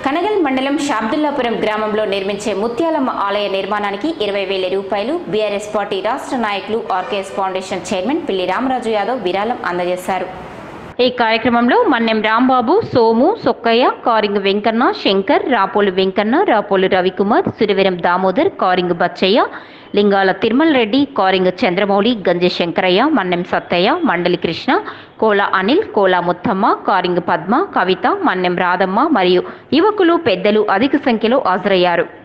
కనగల్ మండలం షాబ్దుల్లాపురం గ్రామంలో నిర్మించే ముత్యాలమ్మ ఆలయ నిర్మాణానికి ఇరవై వేల రూపాయలు బీఆర్ఎస్ పార్టీ రాష్ట్ర నాయకులు ఆర్కేఎస్ ఫౌండేషన్ చైర్మన్ పిల్లి రామరాజు యాదవ్ విరాళం అందజేశారు ఈ కార్యక్రమంలో మన్నెం రాంబాబు సోము సొక్కయ్య కారింగ్ వెంకన్న శంకర్ రాపోలు వెంకన్న రాపోలు రవికుమార్ సురవీరం దామోదర్ కారింగ్ బచ్చయ్య లింగాల తిరుమల రెడ్డి కారింగ్ చంద్రమౌళి గంజి శంకరయ్య మన్నెం సత్తయ్య మండలి కృష్ణ కోల అనిల్ కోల ముత్తమ్మ కారింగ్ పద్మ కవిత మన్నెం రాధమ్మ మరియు యువకులు పెద్దలు అధిక సంఖ్యలో హాజరయ్యారు